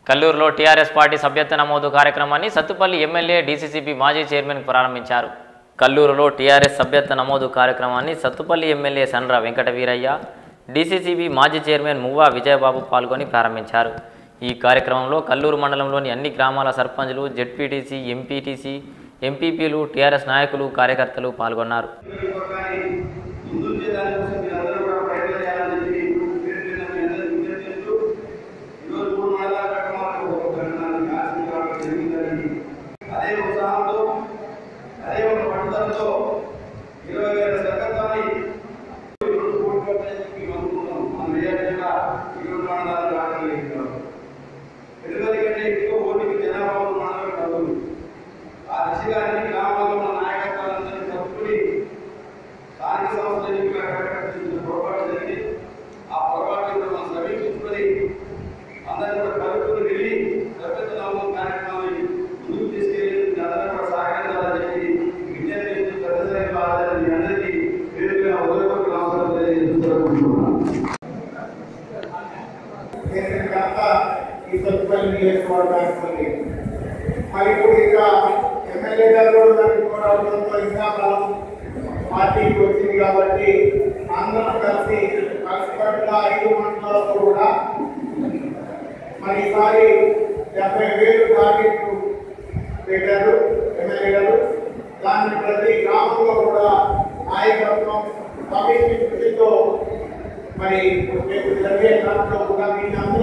కల్లూరులో TRS party సభ్యత్వ నమోదు కార్యక్రమాన్ని సత్తుపల్లి ఎమ్మెల్యే డీసీసీబీ మాజీ చైర్మన్ ప్రారంభించారు కల్లూరులో టీఆర్ఎస్ సభ్యత్వ నమోదు కార్యక్రమాన్ని సత్తుపల్లి ఎమ్మెల్యే సండ్ర వెంకట వీరయ్య డీసీసీబీ మాజీ చైర్మన్ మువ్వా విజయబాబు పాల్గొని ప్రారంభించారు ఈ కార్యక్రమంలో కల్లూరు మండలంలోని అన్ని గ్రామాల సర్పంచులు జెడ్పీటీసీ ఎంపీటీసీ ఎంపీపీలు టీఆర్ఎస్ నాయకులు కార్యకర్తలు పాల్గొన్నారు ముందుంచే దానికోసం మీరందరూ కూడా ప్రయత్నం చేయాలని చెప్పి పేరు మీ అందరికీ విజ్ఞప్తి చేస్తూ ఈరోజు మూడు మండలాల కార్యక్రమాలకు ఒక ప్రకటనని ఆశించి రావడం జరిగిందని అదే ఉత్సాహంతో అదే ఒక పట్టుదలతో ఇరవై వేల సర్కత్వాన్ని రెండు కోట్ల ప్రజలకి అనుకుంటున్నాం మన నియోజకంగా ఈ రెండు మండలాలు రాగలిగినాం ఎందుకంటే ఎక్కువ ఓటికి జనాభా ఉన్న మండలం కాదు ఆ దిశగా అన్ని గ్రామాల్లో ఉన్న నాయకత్వాలందరినీ కలుపుకొని స్థానిక సంస్థల ఎన్నికల కార్యక్రమం పొరపాటు జరిగింది ఆ పొరపాటు కూడా మనం సమీక్షించుకొని అందరినీ కూడా కలుపుకొని వెళ్ళి సభ్యత నమోదు కార్యక్రమాన్ని ముందుకు తీసుకెళ్ళి మీ అందరూ కూడా సహకరించాలని చెప్పి విజ్ఞప్తి చేస్తూ పెద్ద స్థాయిలో హాజరైన మీ అందరికీ పేరుగా ఉదయపూర్వక నమస్కారం తెలియజేస్తున్నాను చేసిన కాక ఈ సత్తుపల్లి నియోజకవర్గానికి ఉంది మరి ఇప్పుడు ఇంకా ఎమ్మెల్యే గారు కూడా దానికి కూడా అవడంతో ఇంకా బలం పార్టీకి వచ్చింది కాబట్టి అందరం కలిసి కలిసికట్టుగా ఐదు మండలాల్లో కూడా మరి ఈసారి డెబ్బై వేలు టార్గెట్ పెట్టారు ఎమ్మెల్యే గారు దాన్ని ప్రతి గ్రామంలో కూడా నాయకత్వం కమిటీ కృషితో మరి రేపు జరిగే దాంట్లో కూడా మీ అందరూ